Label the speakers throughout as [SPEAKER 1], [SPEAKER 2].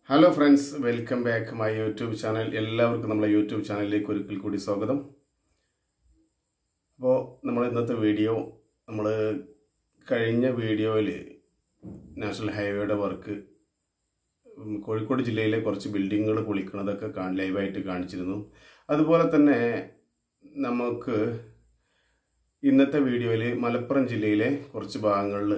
[SPEAKER 1] hello friends welcome back my YouTube channel എല്ലാവർക്കും നമ്മളെ YouTube ചാനലിലേക്ക് ഒരിക്കൽ കൂടി സ്വാഗതം അപ്പോൾ നമ്മൾ ഇന്നത്തെ വീഡിയോ നമ്മൾ കഴിഞ്ഞ വീഡിയോയിൽ നാഷണൽ ഹൈവേയുടെ വർക്ക് ഉം, കോഴിക്കോട് ജില്ലയിലെ കുറച്ച് ബിൽഡിങ്ങുകൾ പൊളിക്കണതൊക്കെ കാ ലൈവായിട്ട് കാണിച്ചിരുന്നു അതുപോലെ തന്നെ നമുക്ക് ഇന്നത്തെ വീഡിയോയിൽ മലപ്പുറം ജില്ലയിലെ കുറച്ച് ഭാഗങ്ങളിൽ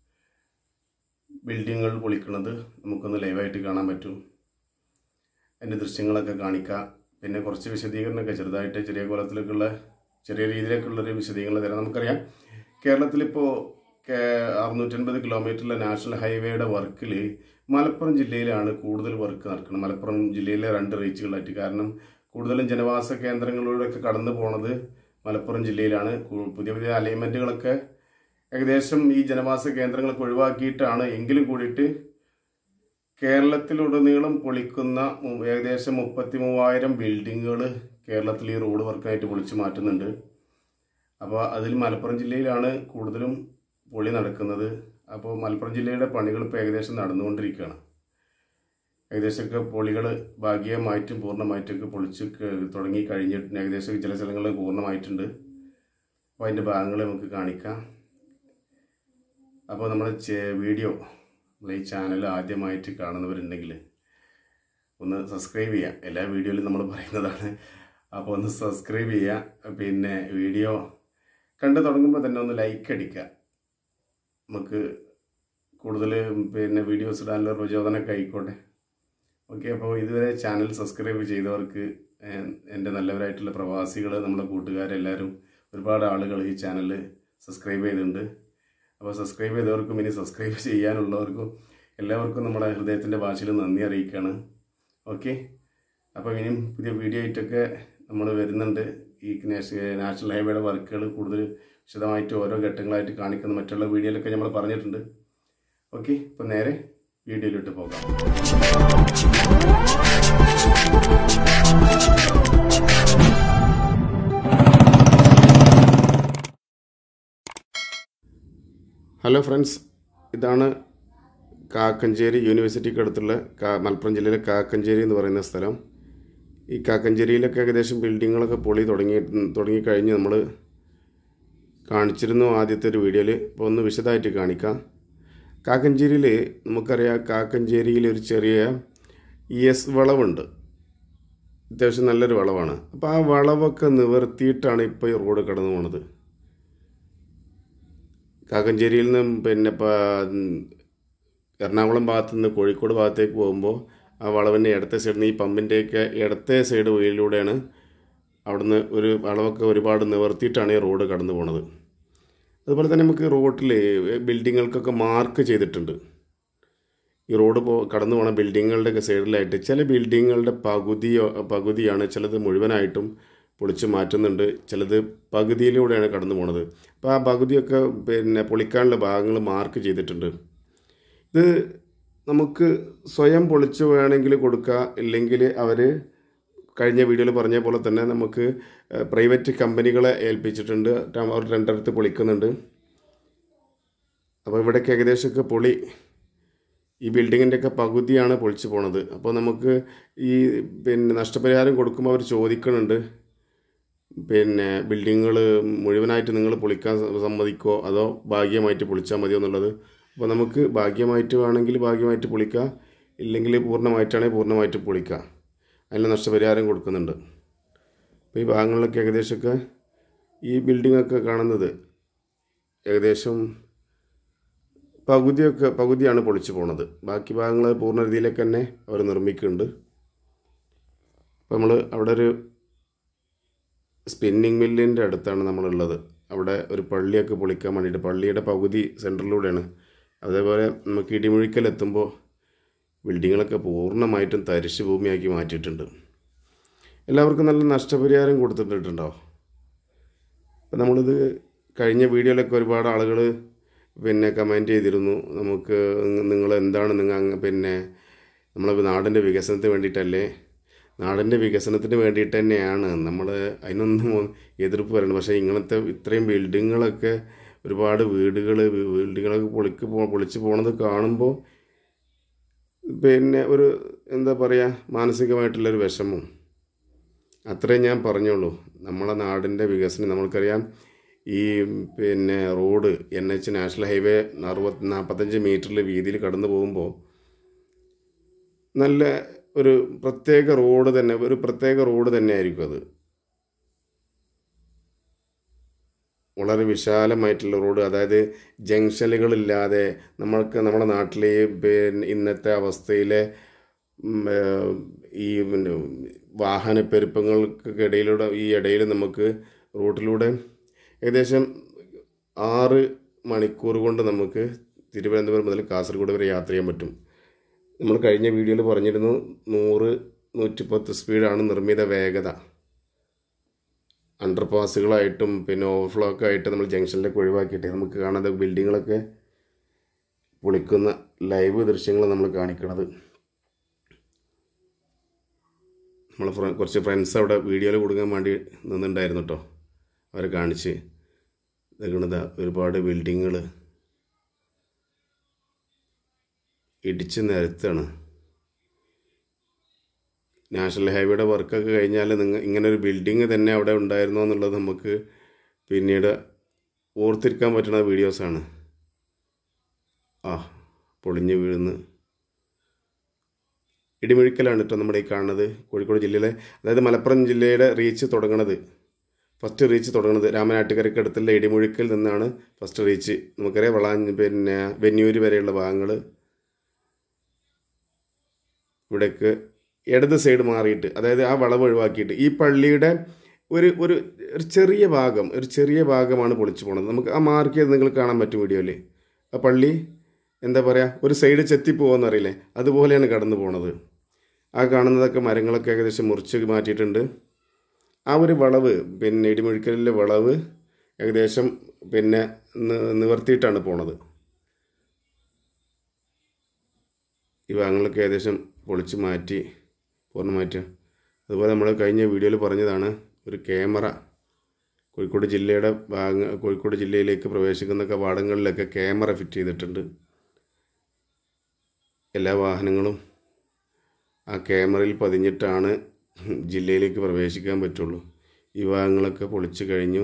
[SPEAKER 1] ബിൽഡിങ്ങുകൾ പൊളിക്കുന്നത് നമുക്കൊന്ന് ലൈവായിട്ട് കാണാൻ പറ്റും അതിൻ്റെ ദൃശ്യങ്ങളൊക്കെ കാണിക്കാം പിന്നെ കുറച്ച് വിശദീകരണമൊക്കെ ചെറുതായിട്ട് ചെറിയ കോലത്തിലേക്കുള്ള ചെറിയ രീതിയിലേക്കുള്ളൊരു വിശദീകരണം തരാം നമുക്കറിയാം കേരളത്തിലിപ്പോൾ അറുന്നൂറ്റൻപത് കിലോമീറ്ററിലെ നാഷണൽ ഹൈവേയുടെ വർക്കിൽ മലപ്പുറം ജില്ലയിലാണ് കൂടുതൽ വർക്ക് നടക്കുന്നത് മലപ്പുറം ജില്ലയിലെ രണ്ട് റീച്ചുകളായിട്ട് കാരണം കൂടുതലും ജനവാസ കേന്ദ്രങ്ങളിലൂടെയൊക്കെ കടന്നു പോണത് മലപ്പുറം ജില്ലയിലാണ് കു- പുതിയ പുതിയ അലൈൻമെൻറ്റുകളൊക്കെ ഏകദേശം ഈ ജനവാസ കേന്ദ്രങ്ങളൊക്കെ ഒഴിവാക്കിയിട്ടാണ് എങ്കിലും കൂടിയിട്ട് കേരളത്തിലുടനീളം പൊളിക്കുന്ന മു- ഏകദേശം മുപ്പത്തി മൂവായിരം ബിൽഡിങ്ങുകൾ കേരളത്തിൽ ഈ റോഡ് വർക്കായിട്ട് പൊളിച്ചു മാറ്റുന്നുണ്ട് അപ്പോൾ അതിൽ മലപ്പുറം ജില്ലയിലാണ് കൂടുതലും പൊളി നടക്കുന്നത് അപ്പോൾ മലപ്പുറം ജില്ലയുടെ പണികൾ ഇപ്പോൾ ഏകദേശം നടന്നുകൊണ്ടിരിക്കുകയാണ് ഏകദേശമൊക്കെ പൊളികൾ ഭാഗികമായിട്ടും പൂർണ്ണമായിട്ടൊക്കെ പൊളിച്ച് ക- തുടങ്ങി കഴിഞ്ഞിട്ട് ഏകദേശം ചില സ്ഥലങ്ങളിൽ പൂർണ്ണമായിട്ടുണ്ട് അപ്പോൾ അതിൻ്റെ ഭാഗങ്ങൾ നമുക്ക് കാണിക്കാം അപ്പോൾ നമ്മുടെ ചെ- വീഡിയോ നമ്മൾ ഈ ചാനൽ ആദ്യമായിട്ട് കാണുന്നവരുണ്ടെങ്കിൽ ഒന്ന് സബ്സ്ക്രൈബ് ചെയ്യുക എല്ലാ വീഡിയോയിലും നമ്മൾ പറയുന്നതാണ് അപ്പോൾ ഒന്ന് സബ്സ്ക്രൈബ് ചെയ്യുക പിന്നെ വീഡിയോ കണ്ടു തുടങ്ങുമ്പോൾ തന്നെ ഒന്ന് ലൈക്ക് അടിക്കുക നമുക്ക് കൂടുതൽ പിന്നെ വീഡിയോസ് ഇടാനുള്ള പ്രചോദനമൊക്കെ ആയിക്കോട്ടെ ഓക്കെ അപ്പോൾ ഇതുവരെ ചാനൽ സബ്സ്ക്രൈബ് ചെയ്തവർക്ക് ഏഹ്, എൻ്റെ നല്ലവരായിട്ടുള്ള പ്രവാസികൾ നമ്മുടെ കൂട്ടുകാരെല്ലാവരും ഒരുപാട് ആളുകൾ ഈ ചാനൽ സബ്സ്ക്രൈബ് ചെയ്തിട്ടുണ്ട് അപ്പോൾ സബ്സ്ക്രൈബ് ചെയ്തവർക്കും ഇനി സബ്സ്ക്രൈബ് ചെയ്യാനുള്ളവർക്കും എല്ലാവർക്കും നമ്മുടെ ഹൃദയത്തിൻ്റെ ഭാഷയിൽ നന്ദി അറിയിക്കുകയാണ് ഓക്കെ അപ്പോൾ ഇനിയും പുതിയ വീഡിയോ ആയിട്ടൊക്കെ നമ്മൾ വരുന്നുണ്ട് ഈ നാഷ- നാഷണൽ ഹൈവേയുടെ വർക്കുകൾ കൂടുതൽ വിശദമായിട്ട് ഓരോ ഘട്ടങ്ങളായിട്ട് കാണിക്കുന്ന മറ്റുള്ള വീഡിയോയിലൊക്കെ നമ്മൾ പറഞ്ഞിട്ടുണ്ട് ഓക്കെ ഇപ്പോൾ നേരെ വീഡിയോയിലോട്ട് പോകാം ഹലോ ഫ്രണ്ട്സ് ഇതാണ് കാക്കഞ്ചേരി യൂണിവേഴ്സിറ്റിക്ക് അടുത്തുള്ള കാ മലപ്പുറം ജില്ലയിലെ കാക്കഞ്ചേരി എന്ന് പറയുന്ന സ്ഥലം ഈ കാക്കഞ്ചേരിയിലൊക്കെ ഏകദേശം ബിൽഡിങ്ങുകളൊക്കെ പൊളി തുടങ്ങി തുടങ്ങിക്കഴിഞ്ഞ് നമ്മൾ കാണിച്ചിരുന്നു ആദ്യത്തെ ഒരു വീഡിയോയിൽ ഇപ്പോൾ ഒന്ന് വിശദമായിട്ട് കാണിക്കാം കാക്കഞ്ചേരിയിൽ നമുക്കറിയാം കാക്കഞ്ചേരിയിൽ ഒരു ചെറിയ ഇ എസ് വളവുണ്ട് അത്യാവശ്യം നല്ലൊരു വളവാണ് അപ്പോൾ ആ വളവൊക്കെ നിവർത്തിയിട്ടാണ് ഇപ്പോൾ ഈ റോഡ് കടന്നു പോണത് കാക്കഞ്ചേരിയിൽ നിന്നും പിന്നെ പ- എറണാകുളം ഭാഗത്തു നിന്ന് കോഴിക്കോട് ഭാഗത്തേക്ക് പോകുമ്പോൾ ആ വളവിൻ്റെ ഇടത്തെ സൈഡിൽ നിന്ന് ഈ പമ്പിൻ്റെയൊക്കെ ഇടത്തെ സൈഡ് വഴിയിലൂടെയാണ് അവിടുന്ന് ഒരു വളവൊക്കെ ഒരുപാട് നിവർത്തിയിട്ടാണ് ഈ റോഡ് കടന്നു പോണത് അതുപോലെ തന്നെ നമുക്ക് റോട്ടിൽ ബിൽഡിങ്ങുകൾക്കൊക്കെ മാർക്ക് ചെയ്തിട്ടുണ്ട് ഈ റോഡ് പോ കടന്നു പോണ ബിൽഡിങ്ങുകളുടെ ഒക്കെ സൈഡിലായിട്ട് ചില ബിൽഡിങ്ങുകളുടെ പകുതിയോ പകുതിയാണ് ചിലത് മുഴുവനായിട്ടും പൊളിച്ച് മാറ്റുന്നുണ്ട് ചിലത് പകുതിയിലൂടെയാണ് കടന്നു പോണത് അപ്പോൾ ആ പകുതിയൊക്കെ പിന്നെ പൊളിക്കാനുള്ള ഭാഗങ്ങൾ മാർക്ക് ചെയ്തിട്ടുണ്ട് ഇത് നമുക്ക് സ്വയം പൊളിച്ച് വേണമെങ്കിൽ കൊടുക്കുക ഇല്ലെങ്കിൽ അവർ കഴിഞ്ഞ വീഡിയോയിൽ പറഞ്ഞ പോലെ തന്നെ നമുക്ക് പ്രൈവറ്റ് കമ്പനികളെ ഏൽപ്പിച്ചിട്ടുണ്ട് ടെ- അവർ രണ്ടിടത്ത് പൊളിക്കുന്നുണ്ട് അപ്പോൾ ഇവിടേക്ക് ഏകദേശമൊക്കെ പൊളി ഈ ബിൽഡിങ്ങിൻ്റെ ഒക്കെ പകുതിയാണ് പൊളിച്ചു പോണത് അപ്പോൾ നമുക്ക് ഈ പിന്നെ നഷ്ടപരിഹാരം കൊടുക്കുമ്പോൾ അവർ ചോദിക്കുന്നുണ്ട് പിന്നെ ബിൽഡിങ്ങുകൾ മുഴുവനായിട്ട് നിങ്ങൾ പൊളിക്കാൻ സ- സമ്മതിക്കോ അതോ ഭാഗ്യമായിട്ട് പൊളിച്ചാൽ മതിയോ എന്നുള്ളത് അപ്പോൾ നമുക്ക് ഭാഗ്യമായിട്ട് വേണമെങ്കിൽ ഭാഗ്യമായിട്ട് പൊളിക്കാം ഇല്ലെങ്കിൽ പൂർണ്ണമായിട്ടാണെങ്കിൽ പൂർണ്ണമായിട്ട് പൊളിക്കാം അതിന് നഷ്ടപരിഹാരം കൊടുക്കുന്നുണ്ട് അപ്പോൾ ഈ ഭാഗങ്ങളിലൊക്കെ ഏകദേശമൊക്കെ ഈ ബിൽഡിങ്ങൊക്കെ കാണുന്നത് ഏകദേശം പകുതിയൊക്കെ പകുതിയാണ് പൊളിച്ചു പോണത് ബാക്കി ഭാഗങ്ങൾ പൂർണ്ണ രീതിയിലേക്ക് തന്നെ അവർ നിർമ്മിക്കുന്നുണ്ട് അപ്പോൾ നമ്മൾ അവിടെ ഒരു സ്പിന്നിങ് മില്ലിൻ്റെ അടുത്താണ് നമ്മളുള്ളത് അവിടെ ഒരു പള്ളിയൊക്കെ പൊളിക്കാൻ വേണ്ടിയിട്ട് പള്ളിയുടെ പകുതി സെൻറ്ററിലൂടെയാണ് അതേപോലെ നമുക്ക് ഇടിമുഴിക്കലെത്തുമ്പോൾ ബിൽഡിങ്ങുകളൊക്കെ പൂർണ്ണമായിട്ടും തരിശ് ഭൂമിയാക്കി മാറ്റിയിട്ടുണ്ട് എല്ലാവർക്കും നല്ല നഷ്ടപരിഹാരം കൊടുത്തിട്ടുണ്ടോ അപ്പം നമ്മളിത് കഴിഞ്ഞ വീഡിയോയിലൊക്കെ ഒരുപാട് ആളുകൾ പിന്നെ കമൻറ്റ് ചെയ്തിരുന്നു നമുക്ക് നിങ്ങൾ എന്താണ് നിങ്ങൾ പിന്നെ നമ്മളെ നാടിൻ്റെ വികസനത്തിന് വേണ്ടിയിട്ടല്ലേ നാടിൻ്റെ വികസനത്തിന് വേണ്ടിയിട്ട് തന്നെയാണ് നമ്മൾ അതിനൊന്നും എതിർപ്പ് പറയുന്നത് പക്ഷേ ഇങ്ങനത്തെ ഇത്രയും ബിൽഡിങ്ങുകളൊക്കെ ഒരുപാട് വീടുകൾ ബിൽഡിങ്ങുകളൊക്കെ പൊളിക്ക് പോ പൊളിച്ച് പോണത് കാണുമ്പോൾ പിന്നെ ഒരു എന്താ പറയുക മാനസികമായിട്ടുള്ളൊരു വിഷമം അത്രേ ഞാൻ പറഞ്ഞുള്ളൂ നമ്മളെ നാടിൻ്റെ വികസനം നമ്മൾക്കറിയാം ഈ പിന്നെ road N H national highway അറുപത് നാൽപ്പത്തഞ്ച് മീറ്ററിൽ വീതിയിൽ കടന്നു പോകുമ്പോൾ നല്ല ഒരു പ്രത്യേക റോഡ് തന്നെ ഒരു പ്രത്യേക റോഡ് തന്നെ ആയിരിക്കും അത് വളരെ വിശാലമായിട്ടുള്ള റോഡ് അതായത് ജംഗ്ഷനുകളില്ലാതെ നമ്മൾക്ക് നമ്മുടെ നാട്ടിലെ ഈ പിന്നെ ഇന്നത്തെ അവസ്ഥയിലെ ഉം, ഏഹ്, ഈ പിന്നെ വാഹനപ്പെരുപ്പങ്ങൾക്കിടയിലൂടെ ഈ ഇടയിൽ നമുക്ക് റൂട്ടിലൂടെ ഏകദേശം ആറ് മണിക്കൂർ കൊണ്ട് നമുക്ക് തിരുവനന്തപുരം മുതൽ കാസർഗോഡ് വരെ യാത്ര ചെയ്യാൻ പറ്റും നമ്മൾ കഴിഞ്ഞ വീഡിയോയിൽ പറഞ്ഞിരുന്നു നൂറ് നൂറ്റിപ്പത്ത് സ്പീഡാണ് നിർമ്മിത വേഗത അണ്ടർപാസുകളായിട്ടും പിന്നെ ഓവർഫ്ലോ ഒക്കെ ആയിട്ട് നമ്മൾ ജംഗ്ഷനിലൊക്കെ ഒഴിവാക്കിയിട്ട് നമുക്ക് കാണാതെ ബിൽഡിങ്ങുകളൊക്കെ പൊളിക്കുന്ന ലൈവ് ദൃശ്യങ്ങൾ നമ്മൾ കാണിക്കണത് നമ്മൾ കുറച്ച് ഫ്രണ്ട്സ് അവിടെ വീഡിയോയിൽ കൊടുക്കാൻ വേണ്ടി നിന്നിട്ടുണ്ടായിരുന്നു കേട്ടോ അവരെ കാണിച്ച് നിൽക്കുന്നത് ഒരുപാട് ബിൽഡിങ്ങുകൾ ഇടിച്ച് നിരത്താണ് നാഷണൽ ഹൈവേയുടെ വർക്കൊക്കെ കഴിഞ്ഞാൽ നിങ്ങൾ ഇങ്ങനെ ഒരു ബിൽഡിങ് തന്നെ അവിടെ ഉണ്ടായിരുന്നോ എന്നുള്ളത് നമുക്ക് പിന്നീട് ഓർത്തിരിക്കാൻ പറ്റുന്ന വീഡിയോസാണ് ആ പൊളിഞ്ഞ് വീഴുന്ന് ഇടിമുഴിക്കലാണ് കേട്ടോ നമ്മുടെ ഈ കാണുന്നത് കോഴിക്കോട് ജില്ലയിലെ അതായത് മലപ്പുറം ജില്ലയുടെ റീച്ച് തുടങ്ങണത് ഫസ്റ്റ് റീച്ച് തുടങ്ങുന്നത് രാമനാട്ടുകരയ്ക്ക് അടുത്തുള്ള ഇടിമുഴിക്കൽ നിന്നാണ് ഫസ്റ്റ് റീച്ച് നമുക്കറിയാം വളാഞ്ച് പിന്നെ വെന്നൂര് വരെയുള്ള ഭാഗങ്ങൾ ഇവിടേക്ക് ഇടത് സൈഡ് മാറിയിട്ട് അതായത് ആ വളവ് ഒഴിവാക്കിയിട്ട് ഈ പള്ളിയുടെ ഒരു ഒരു ഒരു ചെറിയ ഭാഗം ഒരു ചെറിയ ഭാഗമാണ് പൊളിച്ചു പോണത് നമുക്ക് ആ മാർക്ക് ചെയ്ത് നിങ്ങൾ കാണാൻ പറ്റും വീഡിയോയിൽ ആ പള്ളി എന്താ പറയുക ഒരു സൈഡ് ചെത്തിപ്പോകുമെന്ന് അറിയില്ലേ അതുപോലെയാണ് കടന്നു പോണത് ആ കാണുന്നതൊക്കെ മരങ്ങളൊക്കെ ഏകദേശം മുറിച്ച് മാറ്റിയിട്ടുണ്ട് ആ ഒരു വളവ് പിന്നെ ഇടിമുഴിക്കലിലെ വളവ് ഏകദേശം പിന്നെ നി- നിവർത്തിയിട്ടാണ് പോണത് ഈ ഭാഗങ്ങളൊക്കെ ഏകദേശം പൊളിച്ച് മാറ്റി പൂർണ്ണമായിട്ട് അതുപോലെ നമ്മൾ കഴിഞ്ഞ വീഡിയോയിൽ പറഞ്ഞതാണ് ഒരു ക്യാമറ കോഴിക്കോട് ജില്ലയുടെ ഭാഗ കോഴിക്കോട് ജില്ലയിലേക്ക് പ്രവേശിക്കുന്ന കവാടങ്ങളിലൊക്കെ ക്യാമറ ഫിറ്റ് ചെയ്തിട്ടുണ്ട് എല്ലാ വാഹനങ്ങളും ആ ക്യാമറയിൽ പതിഞ്ഞിട്ടാണ് ജില്ലയിലേക്ക് പ്രവേശിക്കാൻ പറ്റുള്ളൂ ഈ ഭാഗങ്ങളൊക്കെ പൊളിച്ചു കഴിഞ്ഞു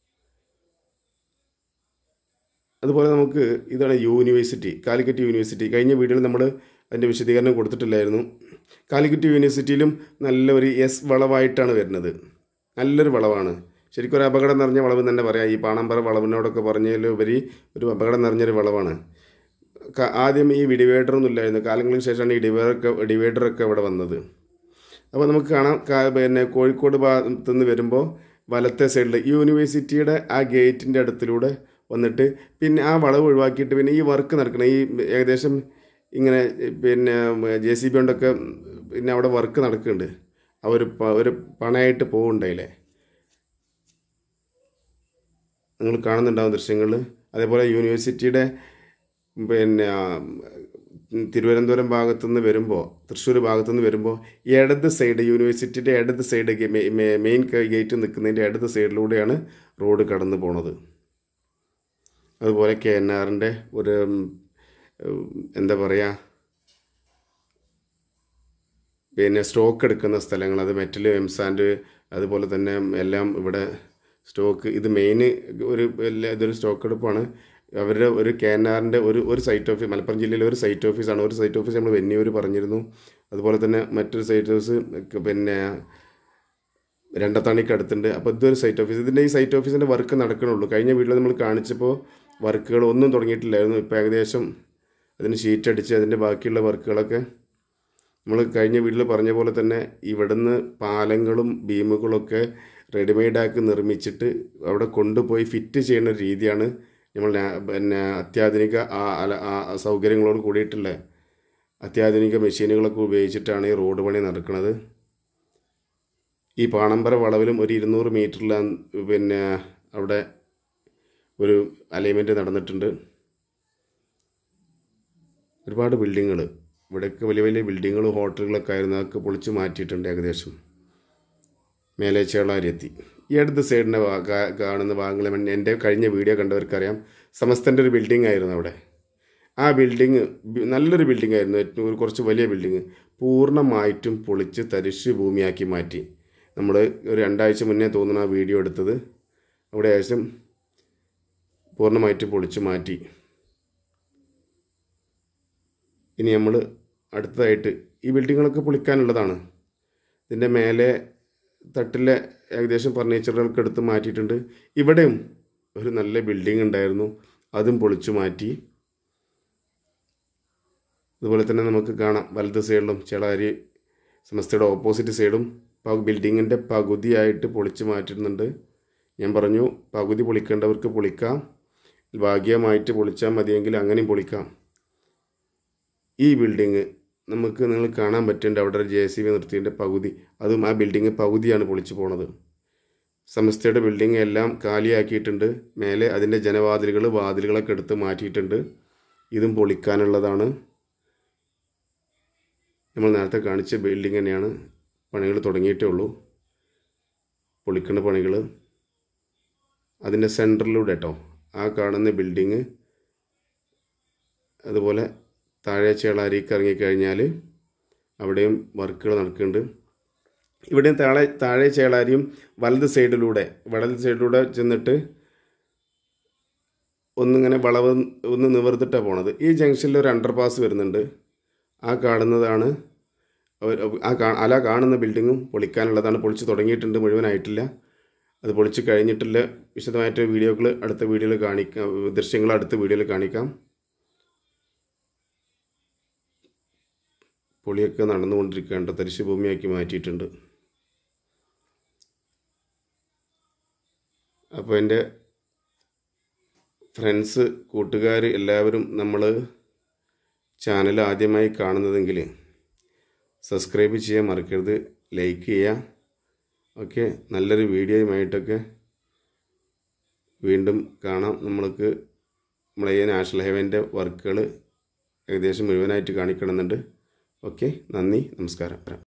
[SPEAKER 1] അതുപോലെ നമുക്ക് ഇതാണ് യൂണിവേഴ്സിറ്റി കാലിക്കറ്റ് യൂണിവേഴ്സിറ്റി കഴിഞ്ഞ വീഡിയോയിൽ നമ്മൾ അതിൻ്റെ വിശദീകരണം കൊടുത്തിട്ടില്ലായിരുന്നു കാലിക്കറ്റ് യൂണിവേഴ്സിറ്റിയിലും നല്ല ഒരു എസ് വളവായിട്ടാണ് വരുന്നത് നല്ലൊരു വളവാണ് ശരിക്കും ഒരു അപകടം നിറഞ്ഞ വളവ് തന്നെ പറയാം ഈ പാണമ്പറ വളവിനോടൊക്കെ പറഞ്ഞതിലുപരി ഒരു അപകടം നിറഞ്ഞൊരു വളവാണ് ക- ആദ്യം ഈ ഡിവൈഡറൊന്നും ഇല്ലായിരുന്നു കാലങ്ങൾക്ക് ശേഷമാണ് ഈ ഡിവൈഡറൊക്കെ ഡിവൈഡറൊക്കെ ഇവിടെ വന്നത് അപ്പോൾ നമുക്ക് കാണാം കാ- പിന്നെ കോഴിക്കോട് ഭാഗത്തു നിന്ന് വരുമ്പോൾ വലത്തെ സൈഡിൽ യൂണിവേഴ്സിറ്റിയുടെ ആ ഗേറ്റിൻ്റെ അടുത്തിലൂടെ വന്നിട്ട് പിന്നെ ആ വളവ് ഒഴിവാക്കിയിട്ട് പിന്നെ ഈ വർക്ക് നടക്കണം ഈ ഏകദേശം ഇങ്ങനെ പിന്നെ ജെ സി ബി കൊണ്ടൊക്കെ പിന്നെ അവിടെ വർക്ക് നടക്കുന്നുണ്ട് ആ ഒരു പ- ഒരു പണയായിട്ട് പോകുന്നുണ്ടായില്ലേ നിങ്ങൾ കാണുന്നുണ്ടാവും ദൃശ്യങ്ങളിൽ അതേപോലെ യൂണിവേഴ്സിറ്റിയുടെ പിന്നെ ആ, തിരുവനന്തപുരം ഭാഗത്തു നിന്ന് വരുമ്പോൾ തൃശ്ശൂർ ഭാഗത്തു നിന്ന് വരുമ്പോൾ ഇടത് സൈഡ് യൂണിവേഴ്സിറ്റിയുടെ ഇടത് സൈഡ് ഗെ- മെ- മെ- മെയിൻ ക- ഗേറ്റ് നിൽക്കുന്നതിൻ്റെ ഇടത് സൈഡിലൂടെയാണ് റോഡ് കടന്നു പോണത് അതുപോലെ കെ എൻ ആറിൻ്റെ ഒരു ഉം, ഉം, എന്താ പറയുക പിന്നെ സ്റ്റോക്ക് എടുക്കുന്ന സ്ഥലങ്ങൾ അത് മെറ്റൽ എംസാൻഡ് അതുപോലെ തന്നെ എല്ലാം ഇവിടെ സ്റ്റോക്ക് ഇത് മെയിൻ ഒരു എല്ലാ ഇതൊരു സ്റ്റോക്ക് എടുപ്പാണ് അവരുടെ ഒരു കെ എൻ ആറിൻ്റെ ഒരു ഒരു സൈറ്റ് ഓഫീസ് മലപ്പുറം ജില്ലയിലെ ഒരു സൈറ്റ് ഓഫീസാണ് ഒരു സൈറ്റ് ഓഫീസ് നമ്മൾ വെന്നിയൂർ പറഞ്ഞിരുന്നു അതുപോലെ തന്നെ മറ്റൊരു സൈറ്റ് ഓഫീസ് പിന്നെ രണ്ടത്താണിക്ക് അടുത്തുണ്ട് അപ്പോൾ ഇതൊരു സൈറ്റ് ഓഫീസ് ഇതിൻ്റെ ഈ സൈറ്റ് ഓഫീസിൻ്റെ വർക്ക് നടക്കണുള്ളൂ കഴിഞ്ഞ വീട്ടിൽ നമ്മൾ കാണിച്ചപ്പോൾ വർക്കുകൾ ഒന്നും തുടങ്ങിയിട്ടില്ലായിരുന്നു ഇപ്പോൾ ഏകദേശം അതിന് ഷീറ്റ് അടിച്ച് അതിൻ്റെ ബാക്കിയുള്ള വർക്കുകളൊക്കെ നമ്മൾ കഴിഞ്ഞ വീട്ടിൽ പറഞ്ഞ പോലെ തന്നെ ഇവിടുന്ന് പാലങ്ങളും ബീമുകളൊക്കെ റെഡിമെയ്ഡാക്കി നിർമ്മിച്ചിട്ട് അവിടെ കൊണ്ടുപോയി ഫിറ്റ് ചെയ്യുന്ന ഒരു രീതിയാണ് നമ്മൾ നാ- പിന്നെ അത്യാധുനിക ആ അല- ആ സൗകര്യങ്ങളോട് കൂടിയിട്ടുള്ള അത്യാധുനിക മെഷീനുകളൊക്കെ ഉപയോഗിച്ചിട്ടാണ് ഈ റോഡ് പണി നടക്കുന്നത് ഈ പാണമ്പര വളവിലും ഒരു ഇരുന്നൂറ് മീറ്ററിലാണ് പിന്നെ അവിടെ ഒരു അലൈൻമെൻറ്റ് നടന്നിട്ടുണ്ട് ഒരുപാട് ബിൽഡിങ്ങുകൾ ഇവിടെയൊക്കെ വലിയ വലിയ ബിൽഡിങ്ങുകളും ഹോട്ടലുകളൊക്കെ ആയിരുന്നു അതൊക്കെ പൊളിച്ച് മാറ്റിയിട്ടുണ്ട് ഏകദേശം മേലെ ചേളാരിയെത്തി ഈ അടുത്ത സൈഡിൻ്റെ കാണുന്ന ഭാഗങ്ങൾ എൻ്റെ കഴിഞ്ഞ വീഡിയോ കണ്ടവർക്കറിയാം സമസ്തൻ്റെ ഒരു ബിൽഡിംഗ് ആയിരുന്നു അവിടെ ആ ബിൽഡിങ് നല്ലൊരു ബിൽഡിംഗ് ആയിരുന്നു ഏറ്റവും ഒരു കുറച്ച് വലിയ ബിൽഡിങ് പൂർണ്ണമായിട്ടും പൊളിച്ച് തരിശ് ഭൂമിയാക്കി മാറ്റി നമ്മൾ ഒരു രണ്ടാഴ്ച മുന്നേ തോന്നുന്ന ആ വീഡിയോ എടുത്തത് അവിടെ ഏകദേശം പൂർണ്ണമായിട്ട് പൊളിച്ച് മാറ്റി ഇനി നമ്മൾ അടുത്തതായിട്ട് ഈ ബിൽഡിങ്ങുകളൊക്കെ പൊളിക്കാനുള്ളതാണ് ഇതിൻ്റെ മേലെ തട്ടിലെ ഏകദേശം ഫർണിച്ചറുകളൊക്കെ എടുത്ത് മാറ്റിയിട്ടുണ്ട് ഇവിടെയും ഒരു നല്ല ബിൽഡിംഗ് ഉണ്ടായിരുന്നു അതും പൊളിച്ചു മാറ്റി അതുപോലെ തന്നെ നമുക്ക് കാണാം വലത് സൈഡിലും ചേളാരി സമസ്തയുടെ ഓപ്പോസിറ്റ് സൈഡും ബിൽഡിങ്ങിൻ്റെ പകുതിയായിട്ട് പൊളിച്ചു മാറ്റുന്നുണ്ട് ഞാൻ പറഞ്ഞു പകുതി പൊളിക്കേണ്ടവർക്ക് പൊളിക്കാം ഭാഗികമായിട്ട് പൊളിച്ചാൽ മതിയെങ്കിൽ അങ്ങനെയും പൊളിക്കാം ഈ ബിൽഡിങ് നമുക്ക് നിങ്ങൾ കാണാൻ പറ്റുന്നുണ്ട് അവിടെ ഒരു ജെ സി ബി നിർത്തിയതിൻ്റെ പകുതി അതും ആ ബിൽഡിങ് പകുതിയാണ് പൊളിച്ചു പോണത് സമസ്തയുടെ ബിൽഡിംഗ് എല്ലാം കാലിയാക്കിയിട്ടുണ്ട് മേലെ അതിൻ്റെ ജനവാതിലുകൾ വാതിലുകളൊക്കെ എടുത്ത് മാറ്റിയിട്ടുണ്ട് ഇതും പൊളിക്കാനുള്ളതാണ് നമ്മൾ നേരത്തെ കാണിച്ച ബിൽഡിംഗ് തന്നെയാണ് പണികൾ തുടങ്ങിയിട്ടേ ഉള്ളൂ പൊളിക്കുന്ന പണികൾ അതിൻ്റെ സെൻറ്ററിലൂടെ കേട്ടോ ആ കാണുന്ന ബിൽഡിങ് അതുപോലെ താഴെ ചേളാരിക്ക് ഇറങ്ങിക്കഴിഞ്ഞാൽ അവിടെയും വർക്കുകൾ നടക്കുന്നുണ്ട് ഇവിടെയും താഴെ താഴെ ചേളാരിയും വലത് സൈഡിലൂടെ വലത് സൈഡിലൂടെ ചെന്നിട്ട് ഒന്നിങ്ങനെ വളവ് ഒന്ന് നിവർത്തിട്ടാണ് പോണത് ഈ ജംഗ്ഷനിൽ ഒരു അണ്ടർ പാസ് വരുന്നുണ്ട് ആ കാണുന്നതാണ് അവർ- ആ കാ അല കാണുന്ന ബിൽഡിങ്ങും പൊളിക്കാനുള്ളതാണ് പൊളിച്ച് തുടങ്ങിയിട്ടുണ്ട് മുഴുവനായിട്ടില്ല അത് പൊളിച്ച് കഴിഞ്ഞിട്ടുള്ള വിശദമായിട്ട് വീഡിയോകൾ അടുത്ത വീഡിയോയിൽ കാണിക്കാം ദൃശ്യങ്ങൾ അടുത്ത വീഡിയോയിൽ കാണിക്കാം പൊളിയൊക്കെ നടന്നുകൊണ്ടിരിക്കേണ്ട തരിശ് ഭൂമിയാക്കി മാറ്റിയിട്ടുണ്ട് അപ്പോൾ എൻ്റെ ഫ്രണ്ട്സ് കൂട്ടുകാർ എല്ലാവരും നമ്മൾ ചാനൽ ആദ്യമായി കാണുന്നതെങ്കിൽ സബ്സ്ക്രൈബ് ചെയ്യാൻ മറക്കരുത് ലൈക്ക് ചെയ്യുക ഓക്കെ നല്ലൊരു വീഡിയോയുമായിട്ടൊക്കെ വീണ്ടും കാണാം നമ്മൾക്ക് നമ്മളെ ഈ നാഷണൽ ഹൈവേൻ്റെ വർക്കുകൾ ഏകദേശം മുഴുവനായിട്ട് കാണിക്കണമെന്നുണ്ട് ഓക്കെ നന്ദി നമസ്കാരം